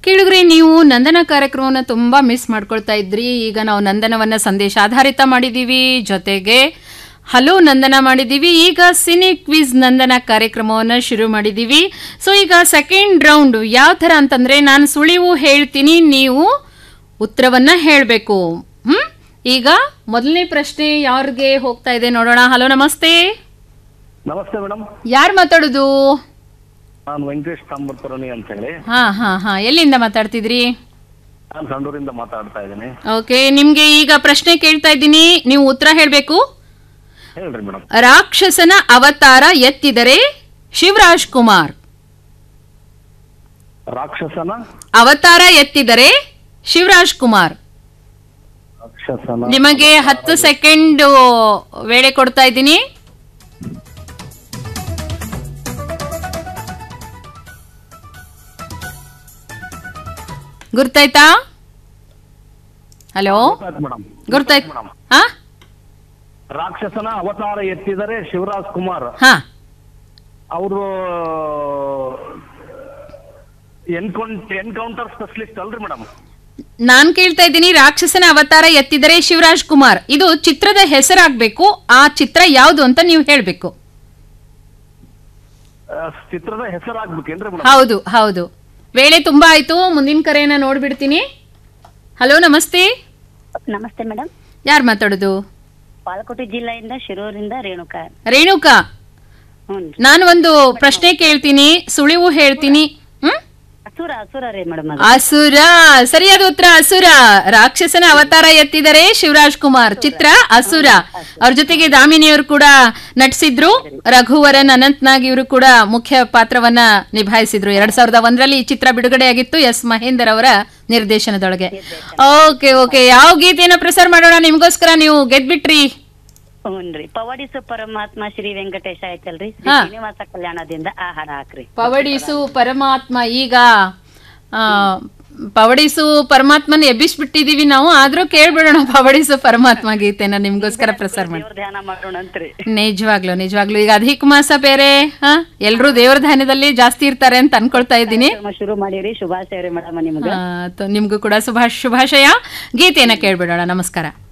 ಕೇಳಿದ್ರೆ ನೀವು ನಂದನ ಕಾರ್ಯಕ್ರಮವನ್ನು ತುಂಬ ಮಿಸ್ ಮಾಡ್ಕೊಳ್ತಾ ಇದ್ರಿ ಈಗ ನಾವು ನಂದನವನ್ನ ಸಂದೇಶ ಆಧಾರಿತ ಮಾಡಿದ್ದೀವಿ ಜೊತೆಗೆ ಹಲೋ ನಂದನ ಮಾಡಿದ್ದೀವಿ ಈಗ ಸಿನಿ ಕ್ವಿಜ್ ನಂದನ ಕಾರ್ಯಕ್ರಮವನ್ನು ಶುರು ಮಾಡಿದ್ದೀವಿ ಸೊ ಈಗ ಸೆಕೆಂಡ್ ರೌಂಡ್ ಯಾವ ಥರ ಅಂತಂದರೆ ನಾನು ಸುಳಿವು ಹೇಳ್ತೀನಿ ನೀವು ಉತ್ತರವನ್ನ ಹೇಳಬೇಕು ಹ್ಮ್ ಈಗ ಮೊದಲನೇ ಪ್ರಶ್ನೆ ಯಾರಿಗೆ ಹೋಗ್ತಾ ಇದೆ ನೋಡೋಣ ಹಲೋ ನಮಸ್ತೆ ನಮಸ್ತೆ ಮೇಡಮ್ ಯಾರು ಮಾತಾಡೋದು ನಾನು ವೆಂಕಟೇಶ್ ತಾಂಬರ್ಪುರಣಿ ಅಂತ ಹೇಳಿ ಹಾ ಹಾ ಹಾ ಎಲ್ಲಿಂದ ಮಾತಾಡ್ತಿದ್ರಿ ನಾನು ಸಂಡೂರಿಂದ ಮಾತಾಡ್ತಾ ಇದ್ದೀನಿ ಓಕೆ ನಿಮ್ಗೆ ಈಗ ಪ್ರಶ್ನೆ ಕೇಳ್ತಾ ಇದ್ದೀನಿ ನೀವು ಉತ್ತರ ಹೇಳಬೇಕು ಹೇಳ್ರಿ ಮೇಡಮ್ ರಾಕ್ಷಸನ ಅವತಾರ ಎತ್ತಿದರೆ ಶಿವರಾಜ್ ಕುಮಾರ್ ರಾಕ್ಷಸನ ಅವತಾರ ಎತ್ತಿದರೆ ಶಿವರಾಜ್ ಕುಮಾರ್ ರಾಕ್ಷಸನ ನಿಮಗೆ ಹತ್ತು ಸೆಕೆಂಡ್ ವೇಳೆ ಕೊಡ್ತಾ ಇದ್ದೀನಿ ಗುರ್ತಾಯ್ತಾ ಹಲೋ ಮೇಡಮ್ ಗುರ್ತಾಯ್ತು ಮೇಡಮ್ ಹಾ ರಾಕ್ಷಸನ ಅವತಾರ ಎತ್ತಿದರೆ ಶಿವರಾಜ್ ಕುಮಾರ್ ಹಾ ಅವರು ಎನ್ಕೌಂಟ್ ಎನ್ಕೌಂಟರ್ ಸ್ಪೆಷಲಿಸ್ಟ್ ಅಲ್ರಿ ಮೇಡಮ್ ನಾನ್ ಕೇಳ್ತಾ ಇದ್ದೀನಿ ರಾಕ್ಷಸನ ಅವತಾರ ಎತ್ತಿದರೆ ಶಿವರಾಜ್ ಕುಮಾರ್ ಇದು ಚಿತ್ರದ ಹೆಸರಾಗ್ಬೇಕು ಆ ಚಿತ್ರ ಯಾವುದು ಅಂತ ನೀವು ಹೇಳ್ಬೇಕು ಚಿತ್ರದ ಹೆಸರಾಗ್ಬೇಕೇನ್ರಿ ಮೇಡಮ್ ಹೌದು ಹೌದು ವೇಳೆ ತುಂಬಾ ಆಯ್ತು ಮುಂದಿನ ಕರೆಯನ್ನ ನೋಡ್ಬಿಡ್ತೀನಿ ಹಲೋ ನಮಸ್ತೆ ನಮಸ್ತೆ ಮೇಡಮ್ ಯಾರು ಮಾತಾಡೋದು ಬಾಲಕೋಟೆ ಜಿಲ್ಲೆಯಿಂದ ಶಿರೂರಿಂದ ರೇಣುಕಾ ರೇಣುಕಾ ಹ್ಞೂ ನಾನು ಒಂದು ಪ್ರಶ್ನೆ ಕೇಳ್ತೀನಿ ಸುಳಿವು ಹೇಳ್ತೀನಿ ಹ್ಮ್ ಅಸುರ ಅಸುರ ರೀ ಮೇಡಮ್ ಅದು ಅಸುರ ಸರಿಯಾದ ಉತ್ತರ ಅಸುರ ರಾಕ್ಷಸನ ಅವತಾರ ಎತ್ತಿದರೆ ಶಿವರಾಜ್ ಕುಮಾರ್ ಚಿತ್ರ ಅಸುರ ಅವ್ರ ಜೊತೆಗೆ ದಾಮಿನಿಯವರು ಕೂಡ ನಟಿಸಿದ್ರು ರಘುವರನ್ ಅನಂತ್ನಾಗ್ ಇವರು ಕೂಡ ಮುಖ್ಯ ಪಾತ್ರವನ್ನ ನಿಭಾಯಿಸಿದ್ರು ಎರಡ್ ಸಾವಿರದ ಒಂದರಲ್ಲಿ ಈ ಚಿತ್ರ ಬಿಡುಗಡೆಯಾಗಿತ್ತು ಎಸ್ ಮಹೇಂದರ್ ಅವರ ನಿರ್ದೇಶನದೊಳಗೆ ಓಕೆ ಓಕೆ ಯಾವ ಗೀತೆಯನ್ನ ಪ್ರಸಾರ ಮಾಡೋಣ ನಿಮ್ಗೋಸ್ಕರ ನೀವು ಗೆದ್ಬಿಟ್ರಿ ಹ್ಞೂನ್ರಿ ಪವಡಿಸು ಪರಮಾತ್ಮ ಶ್ರೀ ವೆಂಕಟೇಶ ಆಯ್ತಲ್ರಿ ಶ್ರೀ ಹಾ. ಶ್ರೀನಿವಾಸ ಕಲ್ಯಾಣದಿಂದ ಆ ಹಾಡ ಹಾಕ್ರಿ ಪವಡಿಸು ಪರಮಾತ್ಮ ಈಗ ಆ, ಪವಡಿಸು ಪರಮಾತ್ಮನ ಎಬ್ಬಿಸ್ಬಿಟ್ಟಿದೀವಿ ನಾವು ಆದ್ರೂ ಕೇಳ್ಬಿಡೋಣ ಪವಡಿಸು ಪರಮಾತ್ಮ ಗೀತೆನ ನಿಮ್ಗೋಸ್ಕರ ಪ್ರಸಾರ ಮಾಡಿ ದೇವ್ರ ಧ್ಯಾನ ಮಾಡೋಣ ಅಂತ್ರಿ ನಿಜವಾಗ್ಲು ನಿಜವಾಗ್ಲು ಈಗ ಅಧಿಕ ಮಾಸ ಬೇರೆ ಹಾ ಎಲ್ರೂ ದೇವ್ರ ಧ್ಯಾನದಲ್ಲಿ ಜಾಸ್ತಿ ಇರ್ತಾರೆ ಅಂತ ಅನ್ಕೊಳ್ತಾ ಇದ್ದೀನಿ ಕಾರ್ಯಕ್ರಮ ಶುರು ಮಾಡಿರಿ ಶುಭಾಶಯ ರೀ ಮೇಡಮ್ ನಿಮ್ಗೆ ಆ, ತ- ನಿಮ್ಗೂ ಕೂಡ ಶುಭಾ ಶುಭಾಶಯ ಗೀತೆಯನ್ನ ಕೇಳ್ಬಿಡೋಣ ನಮಸ್ಕಾರ